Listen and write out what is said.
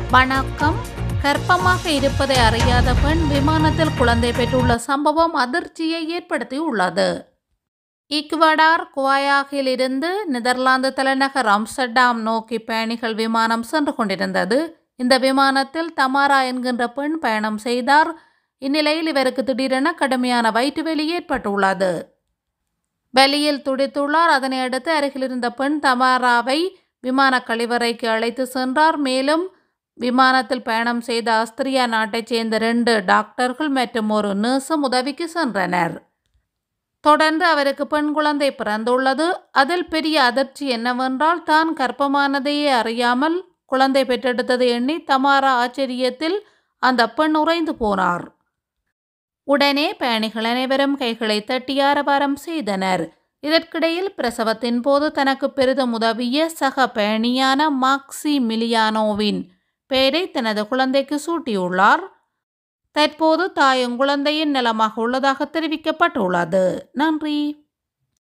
வணக்கம் கர்ப்பமாக இருப்பதை அறியாத பெண் விமானத்தில் குழந்தை பெற்றுள்ள சம்பவம் அதிர்ச்சியை ஏற்படுத்தியுள்ளது ஈக்வடார் குவாயாகில் இருந்து நெதர்லாந்து தலைநகர் அம்ஸ்டர்டாம் நோக்கி பயணிகள் விமானம் சென்று கொண்டிருந்தது இந்த விமானத்தில் தமாரா என்கின்ற பெண் பயணம் செய்தார் இந்நிலையில் இவருக்கு திடீரென கடுமையான வயிற்று வலி ஏற்பட்டுள்ளது வெளியில் துடித்துள்ளார் அதனை அடுத்து அருகில் இருந்த பெண் தமாராவை விமான கழிவறைக்கு அழைத்து சென்றார் மேலும் விமானத்தில் பயணம் செய்த ஆஸ்திரியா நாட்டைச் சேர்ந்த ரெண்டு டாக்டர்கள் மற்றும் ஒரு நர்ஸும் உதவிக்கு சென்றனர் தொடர்ந்து அவருக்கு பெண் குழந்தை பிறந்துள்ளது அதில் பெரிய அதிர்ச்சி என்னவென்றால் தான் கர்ப்பமானதையே அறியாமல் குழந்தை பெற்றெடுத்ததை எண்ணி தமாரா ஆச்சரியத்தில் அந்த பெண் உறைந்து போனார் உடனே பயணிகள் அனைவரும் கைகளை தட்டி ஆரவாரம் செய்தனர் இதற்கிடையில் பிரசவத்தின் போது தனக்கு பெரிதும் உதவிய சக பயணியான மாக்சி மிலியானோவின் பெயரை தனது குழந்தைக்கு சூட்டியுள்ளார் தற்போது தாயும் குழந்தையின் நலமாக உள்ளதாக தெரிவிக்கப்பட்டுள்ளது நன்றி